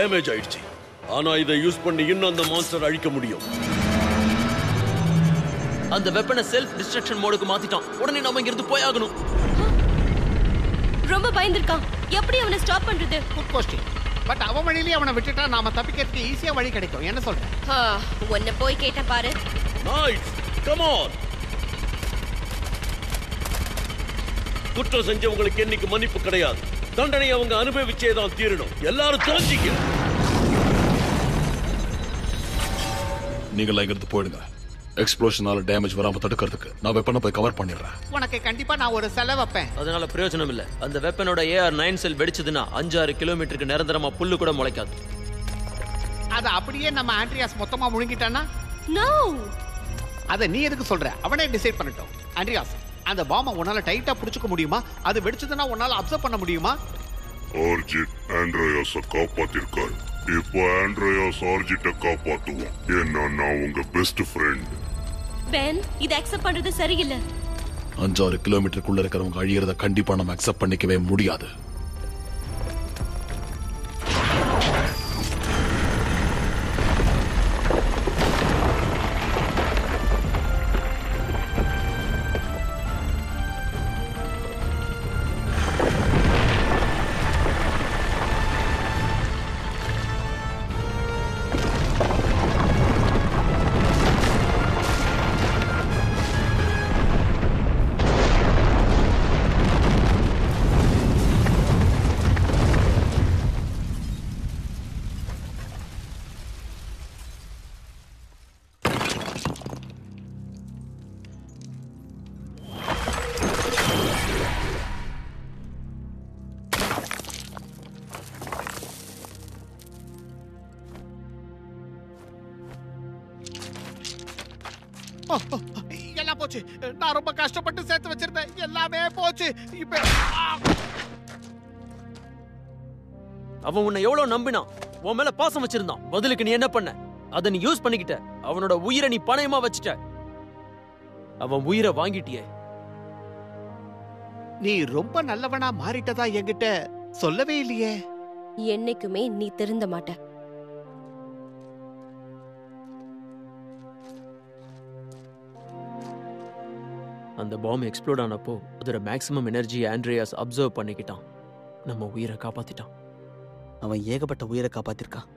Damage ஆயிடுச்சு ஆனா இதை யூஸ் பண்ணி இன்னும் அந்த மான்ஸ்டர் அழிக்க முடியும் அந்த வெப்பனை செல்ஃப் டிஸ்ட்ரக்ஷன் மோடுக்கு மாத்திட்டான் உடனே நாம இங்கிருந்து போயாகணும் ரொம்ப பயந்துருக்கான் எப்படி அவனை ஸ்டாப் பண்றது குட் கொஸ்டின் பட் அவன் வழியிலேயே அவனை விட்டுட்டா நாம தப்பிக்கிறதுக்கு ஈஸியா வழி கிடைக்கும் என்ன சொல்றேன் ஆ, உன்னை போய் கேட்ட பாரு நைஸ் கம் ஆன் குற்றம் செஞ்சவங்களுக்கு என்னைக்கு மன்னிப்பு கிடையாது தண்டனை அவங்க அனுபவிச்சே தான் தீரணும் எல்லாரும் தெரிஞ்சுக்க நீங்களா இங்கிருந்து போயிடுங்க எக்ஸ்ப்ளோஷனால டேமேஜ் வராம தடுக்கிறதுக்கு நான் வெப்பனை போய் கவர் பண்ணிடுறேன் உனக்கு கண்டிப்பா நான் ஒரு செலவு வைப்பேன் அதனால பிரயோஜனம் இல்ல அந்த வெப்பனோட ஏஆர் நைன் செல் வெடிச்சதுன்னா அஞ்சாறு கிலோமீட்டருக்கு நிரந்தரமா புல்லு கூட முளைக்காது அதை அப்படியே நம்ம ஆண்ட்ரியாஸ் மொத்தமா முழுங்கிட்டானா நோ அதை நீ எதுக்கு சொல்ற அவனே டிசைட் பண்ணட்டும் ஆண்ட்ரியாஸ் அந்த பாம்பை உன்னால டைட்டா புடிச்சுக்க முடியுமா அது வெடிச்சதுன்னா உன்னால அப்சர்வ் பண்ண முடியுமா ஆர்ஜிட் ஆண்ட்ரயாஸ காப்பாத்திருக்காரு இப்போ ஆண்ட்ரயாஸ் ஆர்ஜிட்ட காப்பாத்துவோம் ஏன்னா நான் உங்க பெஸ்ட் ஃப்ரெண்ட் பென் இதை அக்செப்ட் பண்றது சரியில்லை அஞ்சாறு கிலோமீட்டருக்குள்ள இருக்கிறவங்க அழியறத கண்டிப்பா நம்ம அக்செப்ட் பண்ணிக்கவே முடியாது ஓ, ஓ, எல்லாம் போச்சு நான் ரொம்ப கஷ்டப்பட்டு சேர்த்து வச்சிருந்தேன் எல்லாமே போச்சு இப்ப ஆ! அவன் உன்னை எவ்வளவு நம்பினான் உன் மேல பாசம் வச்சிருந்தான் பதிலுக்கு நீ என்ன பண்ண அதை நீ யூஸ் பண்ணிக்கிட்ட அவனோட உயிரை நீ பணயமா வச்சுட்ட அவன் உயிரை வாங்கிட்டியே நீ ரொம்ப நல்லவனா மாறிட்டதா என்கிட்ட சொல்லவே இல்லையே என்னைக்குமே நீ திருந்த மாட்ட அந்த பாம்பு எக்ஸ்ப்ளோட் ஆனப்போ அதோட மேக்ஸிமம் எனர்ஜி ஆண்ட்ரியாஸ் அப்சர்வ் பண்ணிக்கிட்டான் நம்ம உயிரை காப்பாத்திட்டான் அவன் ஏகப்பட்ட உயிரை காப்பாத்திருக்கான்